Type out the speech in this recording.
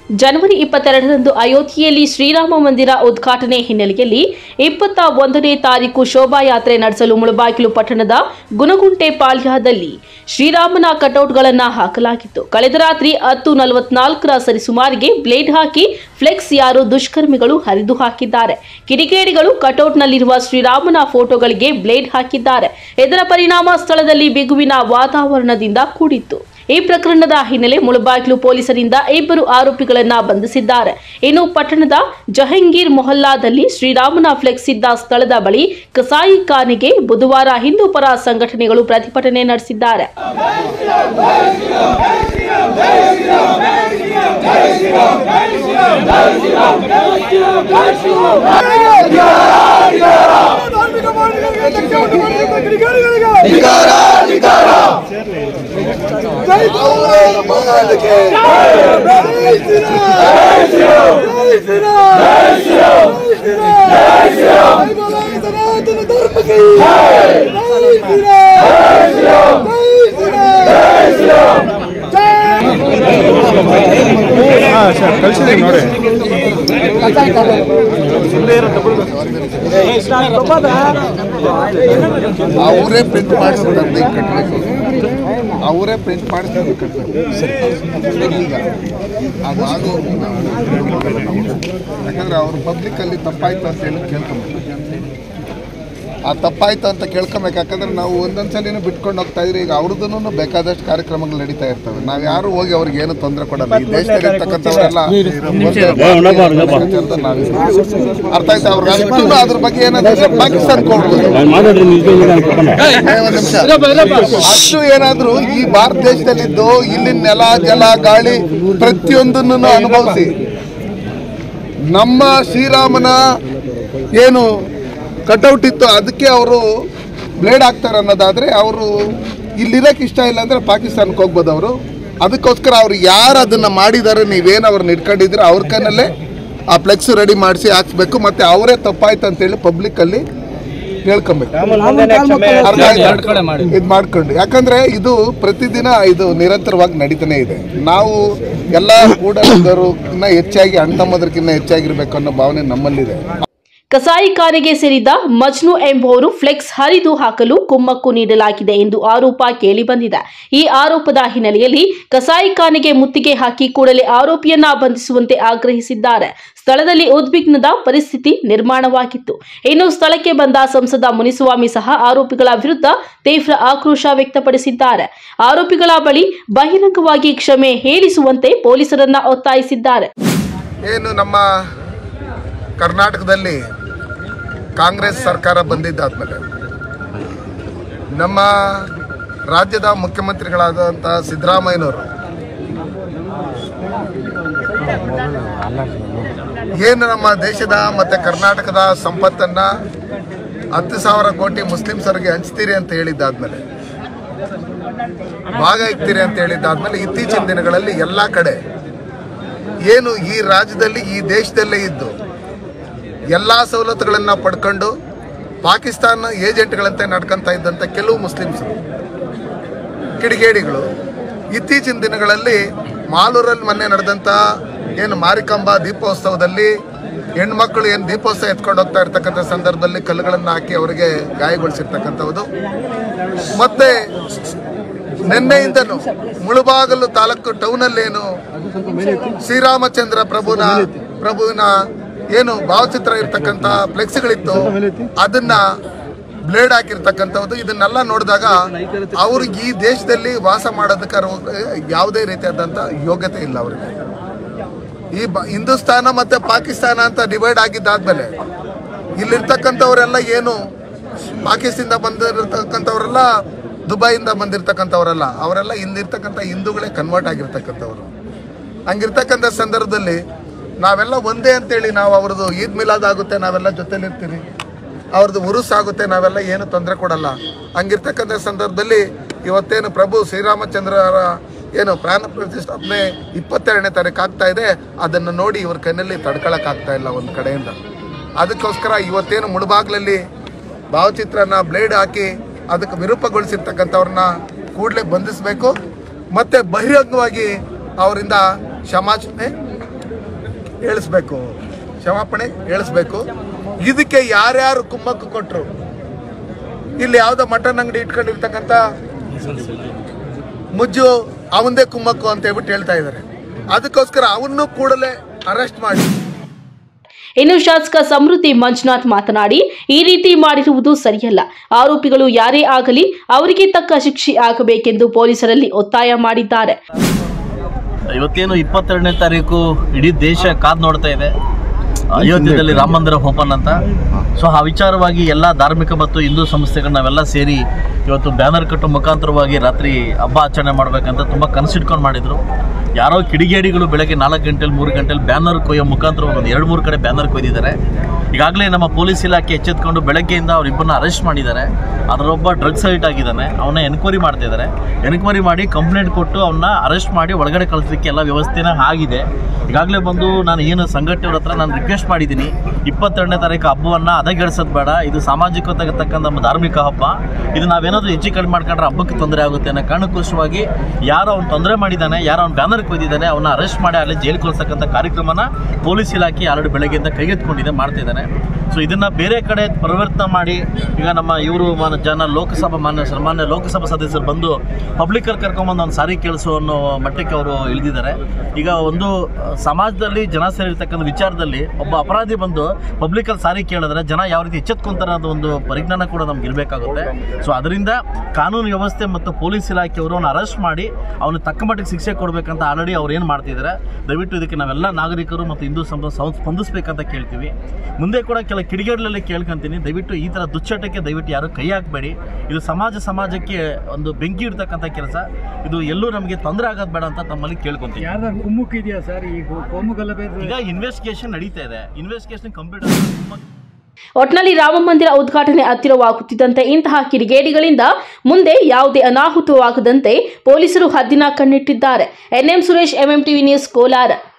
ಜನವರಿ ಇಪ್ಪತ್ತೆರಡರಂದು ಅಯೋಧ್ಯೆಯಲ್ಲಿ ಶ್ರೀರಾಮ ಮಂದಿರ ಉದ್ಘಾಟನೆ ಹಿನ್ನೆಲೆಯಲ್ಲಿ ಇಪ್ಪತ್ತ ಒಂದನೇ ತಾರೀಕು ಶೋಭಾಯಾತ್ರೆ ನಡೆಸಲು ಮುಳಬಾಗಿಲು ಪಟ್ಟಣದ ಗುನಗುಂಟೆ ಪಾಳ್ಯದಲ್ಲಿ ಶ್ರೀರಾಮನ ಕಟೌಟ್ಗಳನ್ನು ಹಾಕಲಾಗಿತ್ತು ಕಳೆದ ರಾತ್ರಿ ಹತ್ತು ನಲವತ್ನಾಲ್ಕರ ಸರಿಸುಮಾರಿಗೆ ಬ್ಲೇಡ್ ಹಾಕಿ ಫ್ಲೆಕ್ಸ್ ಯಾರು ದುಷ್ಕರ್ಮಿಗಳು ಹರಿದು ಹಾಕಿದ್ದಾರೆ ಕಿಡಿಗೇಡಿಗಳು ಕಟೌಟ್ನಲ್ಲಿರುವ ಶ್ರೀರಾಮನ ಫೋಟೋಗಳಿಗೆ ಬ್ಲೇಡ್ ಹಾಕಿದ್ದಾರೆ ಇದರ ಪರಿಣಾಮ ಸ್ಥಳದಲ್ಲಿ ಬಿಗುವಿನ ವಾತಾವರಣದಿಂದ ಕೂಡಿತ್ತು ಈ ಪ್ರಕರಣದ ಹಿನ್ನೆಲೆ ಮುಳಬಾಗಿಲು ಪೊಲೀಸರಿಂದ ಇಬ್ಬರು ಆರೋಪಿಗಳನ್ನ ಬಂಧಿಸಿದ್ದಾರೆ ಇನ್ನು ಪಟ್ಟಣದ ಜಹಂಗೀರ್ ಮೊಹಲ್ಲಾದಲ್ಲಿ ಶ್ರೀರಾಮನ ಫ್ಲೆಕ್ಸ್ ಇದ್ದ ಸ್ಥಳದ ಬಳಿ ಕಸಾಯಿ ಖಾನೆಗೆ ಬುಧವಾರ ಹಿಂದೂ ಪರ ಸಂಘಟನೆಗಳು ಪ್ರತಿಭಟನೆ ನಡೆಸಿದ್ದಾರೆ ಧಾರ್ಮಿಕ ಮಾರ್ಗಗಳಿಗೆ ಧಕ್ಕೆಯನ್ನು ಮಾಡಿದಂತ ಕಿಡಿಗೇಡಿಗಳಿಗೆ ಜೈ ಭಗವಾನ್ ಭಗವಂತಕ್ಕೆ! ಜೈ ಶ್ರೀರಾಮ್! ಜೈ ಶ್ರೀರಾಮ್! ಜೈ ಶ್ರೀರಾಮ್! ಜೈ ಭಗವಾನ್ ಸನಾತನ ಧರ್ಮಕ್ಕೆ! ಜೈ ಶ್ರೀರಾಮ್! ಜೈ ಶ್ರೀರಾಮ್! ಜೈ ಕಳಿಸಿದ್ದೀನಿ ನೋಡಿ ಅವರೇ ಪ್ರಿಂಟ್ ಮಾಡಿಸಿದಂತೆ ಕಟ್ಟಬೇಕು ಅವರೇ ಪ್ರಿಂಟ್ ಮಾಡಿಸಿದಂತೆ ಕಟ್ಟಬೇಕು ಈಗ ಅದು ಆಗೋ ಯಾಕಂದ್ರೆ ಅವ್ರ ಪಬ್ಲಿಕ್ಕಲ್ಲಿ ತಪ್ಪಾಯ್ತು ಅಂತ ಹೇಳಿ ಕೇಳ್ಕೊಬೇಕು ಆ ತಪ್ಪಾಯ್ತು ಅಂತ ಕೇಳ್ಕೊಬೇಕು ಯಾಕಂದ್ರೆ ನಾವು ಒಂದೊಂದು ಸಲಿನೂ ಬಿಟ್ಕೊಂಡು ಹೋಗ್ತಾ ಇದ್ರಿ ಈಗ ಅವ್ರದ್ದು ಬೇಕಾದಷ್ಟು ಕಾರ್ಯಕ್ರಮಗಳು ನಡೀತಾ ಇರ್ತವೆ ನಾವು ಯಾರು ಹೋಗಿ ಅವ್ರಿಗೆ ಏನು ತೊಂದರೆ ಕೊಡಲ್ಲ ಈ ದೇಶದಲ್ಲಿ ಇರ್ತಕ್ಕಂಥವರೆಲ್ಲ ಒಂದೇ ಅಂತ ನಾವು ಅರ್ಥ ಆಯ್ತು ಅವ್ರಿಗೆ ಅಷ್ಟು ಅದ್ರ ಬಗ್ಗೆ ಏನಾದ್ರೆ ಪಾಕಿಸ್ತಾನ ಕೊಡ್ಬೋದು ಏ, ಒಂದ್ ನಿಮಿಷ. ಅಷ್ಟು ಏನಾದ್ರೂ ಈ ಭಾರತ ದೇಶದಲ್ಲಿದ್ದು ಇಲ್ಲಿ ನೆಲ ಜಲ ಗಾಳಿ ಪ್ರತಿಯೊಂದನ್ನು ಅನುಭವಿಸಿ ನಮ್ಮ ಶ್ರೀರಾಮನ ಏನು ಕಟೌಟ್ ಇತ್ತು ಅದಕ್ಕೆ ಅವರು ಬ್ಲೇಡ್ ಹಾಕ್ತಾರೆ ಅನ್ನೋದಾದ್ರೆ ಅವರು ಇಲ್ಲಿರಕ್ಕೆ ಇಷ್ಟ ಇಲ್ಲ ಅಂದ್ರೆ ಪಾಕಿಸ್ತಾನಕ್ಕೆ ಹೋಗ್ಬೋದು ಅವರು ಅದಕ್ಕೋಸ್ಕರ ಅವ್ರು ಯಾರು ಅದನ್ನ ಮಾಡಿದ್ದಾರೆ ನೀವೇನು ಅವ್ರನ್ನ ಇಟ್ಕೊಂಡಿದ್ರೆ ಅವ್ರ ಕೈನಲ್ಲೇ ಆ ಫ್ಲೆಕ್ಸ್ ರೆಡಿ ಮಾಡಿಸಿ ಹಾಕ್ಸ್ಬೇಕು ಮತ್ತೆ ಅವರೇ ತಪ್ಪಾಯ್ತು ಅಂತೇಳಿ ಪಬ್ಲಿಕ್ಕಲ್ಲಿ ಹೇಳ್ಕೊಬೇಕು ಅರ್ಥ ಆಯ್ತಾ? ಇದು ಮಾಡ್ಕೊಂಡು ಯಾಕಂದ್ರೆ ಇದು ಪ್ರತಿದಿನ ಇದು ನಿರಂತರವಾಗಿ ನಡೀತಾನೆ ಇದೆ ನಾವು ಎಲ್ಲ ಕೂಡಲಿದ್ದವರು ಇನ್ನ ಹೆಚ್ಚಾಗಿ ಅಣ್ತಮ್ಮದ್ರಕ್ಕಿಂತ ಹೆಚ್ಚಾಗಿರ್ಬೇಕು ಅನ್ನೋ ಭಾವನೆ ನಮ್ಮಲ್ಲಿದೆ ಕಸಾಯಿ ಖಾನೆಗೆ ಸೇರಿದ ಮಜ್ನು ಎಂಬುವರು ಫ್ಲೆಕ್ಸ್ ಹರಿದು ಹಾಕಲು ಕುಮ್ಮಕ್ಕು ನೀಡಲಾಗಿದೆ ಎಂದು ಆರೋಪ ಕೇಳಿಬಂದಿದೆ ಈ ಆರೋಪದ ಹಿನ್ನೆಲೆಯಲ್ಲಿ ಕಸಾಯಿ ಖಾನೆಗೆ ಮುತ್ತಿಗೆ ಹಾಕಿ ಕೂಡಲೇ ಆರೋಪಿಯನ್ನ ಬಂಧಿಸುವಂತೆ ಆಗ್ರಹಿಸಿದ್ದಾರೆ ಸ್ಥಳದಲ್ಲಿ ಉದ್ವಿಗ್ನದ ಪರಿಸ್ಥಿತಿ ನಿರ್ಮಾಣವಾಗಿತ್ತು ಇನ್ನು ಸ್ಥಳಕ್ಕೆ ಬಂದ ಸಂಸದ ಮುನಿಸ್ವಾಮಿ ಸಹ ಆರೋಪಿಗಳ ವಿರುದ್ಧ ತೀವ್ರ ಆಕ್ರೋಶ ವ್ಯಕ್ತಪಡಿಸಿದ್ದಾರೆ ಆರೋಪಿಗಳ ಬಳಿ ಬಹಿರಂಗವಾಗಿ ಕ್ಷಮೆ ಹೇಳಿಸುವಂತೆ ಪೊಲೀಸರನ್ನ ಒತ್ತಾಯಿಸಿದ್ದಾರೆ ಏನು ನಮ್ಮ ಕರ್ನಾಟಕದಲ್ಲಿ ಕಾಂಗ್ರೆಸ್ ಸರ್ಕಾರ ಬಂದಿದ್ದಾದ್ಮೇಲೆ ನಮ್ಮ ರಾಜ್ಯದ ಮುಖ್ಯಮಂತ್ರಿಗಳಾದಂಥ ಸಿದ್ದರಾಮಯ್ಯನವರು ಏನು ನಮ್ಮ ದೇಶದ ಮತ್ತು ಕರ್ನಾಟಕದ ಸಂಪತ್ತನ್ನು ಹತ್ತು ಸಾವಿರ ಕೋಟಿ ಮುಸ್ಲಿಮ್ಸರಿಗೆ ಹಂಚ್ತೀರಿ ಅಂತ ಹೇಳಿದ್ದಾದ್ಮೇಲೆ ಭಾಗ ಇಕ್ತೀರಿ ಅಂತ ಹೇಳಿದ್ದಾದ್ಮೇಲೆ ಇತ್ತೀಚಿನ ದಿನಗಳಲ್ಲಿ ಎಲ್ಲ ಕಡೆ ಏನು ಈ ರಾಜ್ಯದಲ್ಲಿ ಈ ದೇಶದಲ್ಲೇ ಇದ್ದು ಎಲ್ಲ ಸವಲತ್ತುಗಳನ್ನು ಪಡ್ಕೊಂಡು ಪಾಕಿಸ್ತಾನ ಏಜೆಂಟ್ಗಳಂತೆ ನಡ್ಕೊಂತ ಇದ್ದಂಥ ಕೆಲವು ಮುಸ್ಲಿಮ್ಸ್ ಕಿಡಿಗೇಡಿಗಳು ಇತ್ತೀಚಿನ ದಿನಗಳಲ್ಲಿ ಮಾಲೂರಲ್ಲಿ ಮೊನ್ನೆ ನಡೆದಂಥ ಏನು ಮಾರಿಕಾಂಬಾ ದೀಪೋತ್ಸವದಲ್ಲಿ ಹೆಣ್ಮಕ್ಳು ಏನು ದೀಪೋತ್ಸವ ಎತ್ಕೊಂಡು ಹೋಗ್ತಾ ಇರ್ತಕ್ಕಂಥ ಸಂದರ್ಭದಲ್ಲಿ ಕಲ್ಲುಗಳನ್ನು ಹಾಕಿ ಅವರಿಗೆ ಗಾಯಗೊಳಿಸಿರ್ತಕ್ಕಂಥದ್ದು ಮತ್ತೆ ನಿನ್ನೆಯಿಂದನೂ ಮುಳುಬಾಗಲು ತಾಲೂಕು ಟೌನಲ್ಲೇನು ಶ್ರೀರಾಮಚಂದ್ರ ಪ್ರಭುನ ಪ್ರಭುವಿನ ಏನು ಭಾವಚಿತ್ರ ಇರ್ತಕ್ಕಂಥ ಫ್ಲೆಕ್ಸ್ಗಳಿತ್ತು ಅದನ್ನ ಬ್ಲೇಡ್ ಹಾಕಿರ್ತಕ್ಕಂಥದ್ದು ಇದನ್ನೆಲ್ಲ ನೋಡಿದಾಗ ಅವ್ರಿಗೆ ಈ ದೇಶದಲ್ಲಿ ವಾಸ ಮಾಡೋದಕ್ಕೆ ಯಾವುದೇ ರೀತಿಯಾದಂಥ ಯೋಗ್ಯತೆ ಇಲ್ಲ ಅವರಿಗೆ ಈ ಬ ಹಿಂದೂಸ್ತಾನ ಮತ್ತೆ ಪಾಕಿಸ್ತಾನ ಅಂತ ಡಿವೈಡ್ ಆಗಿದ್ದಾದ್ಮೇಲೆ ಇಲ್ಲಿರ್ತಕ್ಕಂಥವರೆಲ್ಲ ಏನು ಪಾಕಿಸ್ತಾನದಿಂದ ಬಂದಿರತಕ್ಕಂಥವರೆಲ್ಲ ದುಬೈಯಿಂದ ಬಂದಿರತಕ್ಕಂಥವರೆಲ್ಲ ಅವರೆಲ್ಲ ಇಲ್ಲಿರ್ತಕ್ಕಂಥ ಹಿಂದೂಗಳೇ ಕನ್ವರ್ಟ್ ಆಗಿರ್ತಕ್ಕಂಥವ್ರು ಹಂಗಿರ್ತಕ್ಕಂಥ ಸಂದರ್ಭದಲ್ಲಿ ನಾವೆಲ್ಲ ಒಂದೇ ಅಂತೇಳಿ ನಾವು ಅವ್ರದ್ದು ಈದ್ ಮಿಲಾದ್ ಆಗುತ್ತೆ ನಾವೆಲ್ಲ ಜೊತೆಲಿರ್ತೀವಿ ಅವ್ರದ್ದು ಉರುಸ್ ಆಗುತ್ತೆ ನಾವೆಲ್ಲ ಏನು ತೊಂದರೆ ಕೊಡಲ್ಲ ಹಂಗಿರ್ತಕ್ಕಂಥ ಸಂದರ್ಭದಲ್ಲಿ ಇವತ್ತೇನು ಪ್ರಭು ಶ್ರೀರಾಮಚಂದ್ರರ ಏನು ಪ್ರಾಣ ಪ್ರತಿಷ್ಠಾಪನೆ ಇಪ್ಪತ್ತೆರಡನೇ ತಾರೀಕು ಆಗ್ತಾ ಇದೆ ಅದನ್ನು ನೋಡಿ ಇವ್ರ ಕೈನಲ್ಲಿ ತಡ್ಕೊಳಕ್ಕಾಗ್ತಾ ಇಲ್ಲ ಒಂದು ಕಡೆಯಿಂದ ಅದಕ್ಕೋಸ್ಕರ ಇವತ್ತೇನು ಮುಳುಬಾಗ್ಲಲ್ಲಿ ಭಾವಚಿತ್ರನ ಬ್ಲೇಡ್ ಹಾಕಿ ಅದಕ್ಕೆ ವಿರೂಪಗೊಳಿಸಿರ್ತಕ್ಕಂಥವ್ರನ್ನ ಕೂಡಲೇ ಬಂಧಿಸಬೇಕು ಮತ್ತೆ ಬಹಿರಂಗವಾಗಿ ಅವರಿಂದ ಕ್ಷಮಾಚನೆ ಹೇಳಿಸ್ಬೇಕು ಕ್ಷಮಾಪಣೆ ಹೇಳಿಸ್ಬೇಕು ಇದಕ್ಕೆ ಯಾರ್ಯಾರು ಕುಮ್ಮಕ್ಕು ಕೊಟ್ಟರು ಇಲ್ಲಿ ಯಾವುದೋ ಮಟನ್ ಅಂಗಡಿ ಇಟ್ಕೊಂಡಿರ್ತಕ್ಕಂಥ ಮುಜ್ಜು ಅವಂದೇ ಕುಮ್ಮಕ್ಕು ಅಂತ ಹೇಳ್ಬಿಟ್ಟು ಹೇಳ್ತಾ ಇದ್ದಾರೆ ಅದಕ್ಕೋಸ್ಕರ ಅವನ್ನೂ ಕೂಡಲೇ ಅರೆಸ್ಟ್ ಮಾಡಿ ಇನ್ನು ಶಾಸಕ ಸಮೃದ್ಧಿ ಮಂಜುನಾಥ್ ಮಾತನಾಡಿ ಈ ರೀತಿ ಮಾಡಿರುವುದು ಸರಿಯಲ್ಲ ಆರೋಪಿಗಳು ಯಾರೇ ಆಗಲಿ ಅವರಿಗೆ ತಕ್ಕ ಶಿಕ್ಷೆ ಆಗಬೇಕೆಂದು ಪೊಲೀಸರಲ್ಲಿ ಒತ್ತಾಯ ಮಾಡಿದ್ದಾರೆ ಇವತ್ತೇನು ಇಪ್ಪತ್ತೆರಡನೇ ತಾರೀಕು ಇಡೀ ದೇಶ ಕಾದ್ ನೋಡ್ತಾ ಇದೆ ಅಯೋಧ್ಯೆಯಲ್ಲಿ ರಾಮ ಮಂದಿರ ಓಪನ್ ಅಂತ ಸೊ ಆ ವಿಚಾರವಾಗಿ ಎಲ್ಲ ಧಾರ್ಮಿಕ ಮತ್ತು ಹಿಂದೂ ಸಂಸ್ಥೆಗಳು ನಾವೆಲ್ಲ ಸೇರಿ ಇವತ್ತು ಬ್ಯಾನರ್ ಕಟ್ಟೋ ಮುಖಾಂತರವಾಗಿ ರಾತ್ರಿ ಹಬ್ಬ ಆಚರಣೆ ಮಾಡಬೇಕಂತ ತುಂಬ ಕನಸಿಟ್ಕೊಂಡು ಮಾಡಿದರು ಯಾರೋ ಕಿಡಿಗೇಡಿಗಳು ಬೆಳಗ್ಗೆ ನಾಲ್ಕು ಗಂಟೆಲಿ ಮೂರು ಗಂಟೆಲಿ ಬ್ಯಾನರ್ ಕೊಯ್ಯೋ ಮುಖಾಂತರ ಒಂದು ಎರಡು ಮೂರು ಕಡೆ ಬ್ಯಾನರ್ ಕೊಯ್ದಿದ್ದಾರೆ ಈಗಾಗಲೇ ನಮ್ಮ ಪೊಲೀಸ್ ಇಲಾಖೆ ಎಚ್ಚೆತ್ಕೊಂಡು ಬೆಳಗ್ಗೆಯಿಂದ ಅವರಿಬ್ಬರನ್ನ ಅರೆಸ್ಟ್ ಮಾಡಿದ್ದಾರೆ ಅದರೊಬ್ಬ ಡ್ರಗ್ಸ್ ಸೈಟ್ ಆಗಿದ್ದಾನೆ ಅವನ್ನ ಎನ್ಕ್ವೈರಿ ಮಾಡ್ತಾ ಇದ್ದಾರೆ ಎನ್ಕ್ವೈರಿ ಮಾಡಿ ಕಂಪ್ಲೇಂಟ್ ಕೊಟ್ಟು ಅವನ್ನ ಅರೆಸ್ಟ್ ಮಾಡಿ ಒಳಗಡೆ ಕಳಿಸ್ಲಿಕ್ಕೆ ಎಲ್ಲ ವ್ಯವಸ್ಥೆನ ಆಗಿದೆ ಈಗಾಗಲೇ ಬಂದು ನಾನು ಏನು ಸಂಘಟನೆಯವ್ರ ಹತ್ರ ನಾನು ರಿಕ್ವೆಸ್ಟ್ ಮಾಡಿದ್ದೀನಿ ಇಪ್ಪತ್ತೆರಡನೇ ತಾರೀಕು ಹಬ್ಬವನ್ನು ಅದಗೆಡಿಸೋದು ಬೇಡ ಇದು ಸಾಮಾಜಿಕತೆಗತಕ್ಕಂಥ ನಮ್ಮ ಧಾರ್ಮಿಕ ಹಬ್ಬ ಇದು ನಾವೇನಾದರೂ ಹೆಚ್ಚು ಕಡಿಮೆ ಮಾಡ್ಕೊಂಡ್ರೆ ಹಬ್ಬಕ್ಕೆ ತೊಂದರೆ ಆಗುತ್ತೆ ಅನ್ನೋ ಕಾರಣಕ್ಕೋಸ್ಕರವಾಗಿ ಯಾರೋ ಅವ್ನು ತೊಂದರೆ ಮಾಡಿದ್ದಾನೆ ಯಾರೋ ಅವ್ನು ಬ್ಯಾನರ್ ಕೊಯ್ದಿದ್ದಾನೆ ಅವನ್ನ ಅರೆಸ್ಟ್ ಮಾಡಿ ಅಲ್ಲಿ ಜೈಲು ಕಳಿಸ್ತಕ್ಕಂಥ ಕಾರ್ಯಕ್ರಮನ ಪೊಲೀಸ್ ಇಲಾಖೆ ಆಲ್ರೆಡಿ ಬೆಳಗ್ಗೆಯಿಂದ ಕೈಗೆತ್ಕೊಂಡಿದೆ ಮಾಡ್ತಿದ್ದಾನೆ ಸೊ ಇದನ್ನು ಬೇರೆ ಕಡೆ ಪರಿವರ್ತನೆ ಮಾಡಿ ಈಗ ನಮ್ಮ ಇವರು ಮಾನ ಜನ ಲೋಕಸಭಾ ಮಾನ್ಯ ಸನ್ಮಾನ್ಯ ಲೋಕಸಭಾ ಸದಸ್ಯರು ಬಂದು ಪಬ್ಲಿಕಲ್ಲಿ ಕರ್ಕೊಂಬಂದು ಒಂದು ಸಾರಿ ಕೇಳಿಸೋ ಅನ್ನೋ ಮಟ್ಟಕ್ಕೆ ಅವರು ಇಳಿದಿದ್ದಾರೆ ಈಗ ಒಂದು ಆ, ಸಮಾಜದಲ್ಲಿ ಜನ ಸೇರಿರ್ತಕ್ಕಂಥ ವಿಚಾರದಲ್ಲಿ ಒಬ್ಬ ಅಪರಾಧಿ ಬಂದು ಪಬ್ಲಿಕಲ್ಲಿ ಸಾರಿ ಕೇಳಿದ್ರೆ ಜನ ಯಾವ ರೀತಿ ಎಚ್ಚೆತ್ಕೊಂತಾರೆ ಅನ್ನೋ ಒಂದು ಪರಿಜ್ಞಾನ ಕೂಡ ನಮ್ಗೆ ಇರಬೇಕಾಗುತ್ತೆ ಸೊ ಅದರಿಂದ ಕಾನೂನು ವ್ಯವಸ್ಥೆ ಮತ್ತು ಪೊಲೀಸ್ ಇಲಾಖೆಯವರು ಅವನ್ನ ಅರೆಸ್ಟ್ ಮಾಡಿ ಅವನು ತಕ್ಕ ಮಟ್ಟಿಗೆ ಶಿಕ್ಷೆ ಕೊಡಬೇಕಂತ ಆಲ್ರೆಡಿ ಅವ್ರು ಏನು ಮಾಡ್ತಿದ್ದಾರೆ ದಯವಿಟ್ಟು ಇದಕ್ಕೆ ನಾವೆಲ್ಲ ನಾಗರಿಕರು ಮತ್ತು ಹಿಂದೂ ಸಂಘ ಸಂ- ಸ್ಪಂದಿಸ್ಬೇಕಂತ ಕೇಳ್ತೀವಿ ಮುಂದೆ ಕೂಡ ಕೆಲ ಕಿಡಿಗೇಡಲಲ್ಲಿ ಕೇಳ್ಕೊಂತೀನಿ ದಯವಿಟ್ಟು ಈ ಥರ ದುಶ್ಚಟಕ್ಕೆ ದಯವಿಟ್ಟು ಯಾರು ಕೈ ಹಾಕಬೇಡಿ ಇದು ಸಮಾಜ ಸಮಾಜಕ್ಕೆ ಒಂದು ಬೆಂಕಿ ಇಡ್ತಕ್ಕಂಥ ಕೆಲಸ ಇದು ಎಲ್ಲೂ ನಮಗೆ ತೊಂದರೆ ಆಗೋದು ಬೇಡ ಅಂತ ತಮ್ಮಲ್ಲಿ ಕೇಳ್ಕೊಂತೀನಿ ಯಾರ್ದಾರು ಕುಮ್ಮುಕ್ ಇದೆಯಾ ಸರ್ ಈ ಕೋಮು ಗಲಭೆ ಈಗ ಇನ್ವೆಸ್ಟಿಗೇಷನ್ ನಡೀತಾ ಇದೆ ಇನ್ವೆಸ್ಟಿಗೇಷನ್ ಕಂಪ್ಲೀಟ್ ಒಟ್ನಲ್ಲಿ ರಾಮ ಮಂದಿರ ಉದ್ಘಾಟನೆ ಹತ್ತಿರವಾಗುತ್ತಿದ್ದಂತೆ ಇಂತಹ ಕಿಡಿಗೇಡಿಗಳಿಂದ ಮುಂದೆ ಯಾವುದೇ ಅನಾಹುತವಾಗದಂತೆ ಪೊಲೀಸರು ಹದ್ದಿನ ಕಣ್ಣಿಟ್ಟಿದ್ದಾರೆ NM Suresh MM TV news Kolar